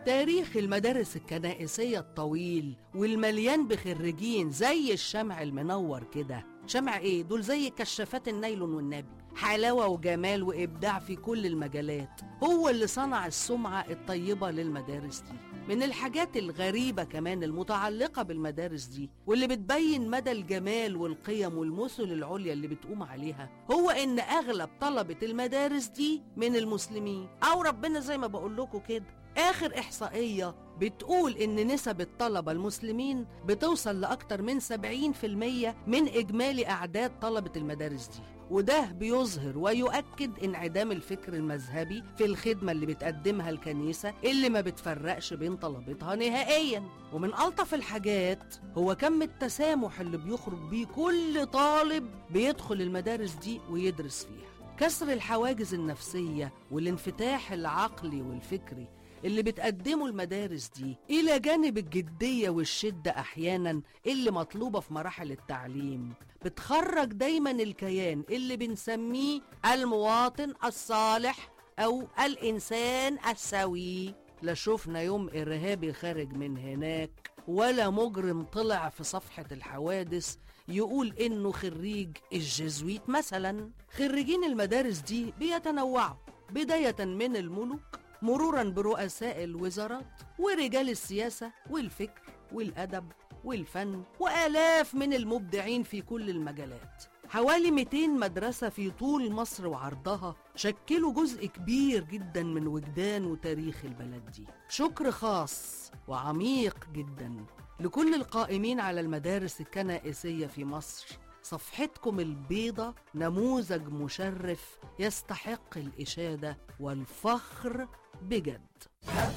تاريخ المدارس الكنائسية الطويل والمليان بخريجين زي الشمع المنور كده شمع ايه دول زي كشافات النايلون والنبي حلاوة وجمال وإبداع في كل المجالات هو اللي صنع السمعة الطيبة للمدارس دي من الحاجات الغريبة كمان المتعلقة بالمدارس دي واللي بتبين مدى الجمال والقيم والمثل العليا اللي بتقوم عليها هو إن أغلب طلبة المدارس دي من المسلمين أو ربنا زي ما بقول لكم كده آخر إحصائية بتقول إن نسب الطلبة المسلمين بتوصل لأكتر من 70% من إجمالي أعداد طلبة المدارس دي وده بيظهر ويؤكد انعدام الفكر المذهبي في الخدمة اللي بتقدمها الكنيسة اللي ما بتفرقش بين طلبتها نهائيا ومن ألطف الحاجات هو كم التسامح اللي بيخرج بيه كل طالب بيدخل المدارس دي ويدرس فيها كسر الحواجز النفسية والانفتاح العقلي والفكري اللي بتقدمه المدارس دي إلى جانب الجدية والشدة أحيانا اللي مطلوبة في مراحل التعليم بتخرج دايما الكيان اللي بنسميه المواطن الصالح أو الإنسان السوي لا شفنا يوم إرهابي خارج من هناك ولا مجرم طلع في صفحة الحوادث يقول إنه خريج الجزويت مثلا خريجين المدارس دي بيتنوعوا بداية من الملوك مرورا برؤساء الوزارات ورجال السياسة والفكر والأدب والفن وآلاف من المبدعين في كل المجالات حوالي 200 مدرسة في طول مصر وعرضها شكلوا جزء كبير جدا من وجدان وتاريخ البلد دي شكر خاص وعميق جدا لكل القائمين على المدارس الكنائسية في مصر صفحتكم البيضة نموذج مشرف يستحق الإشادة والفخر بجد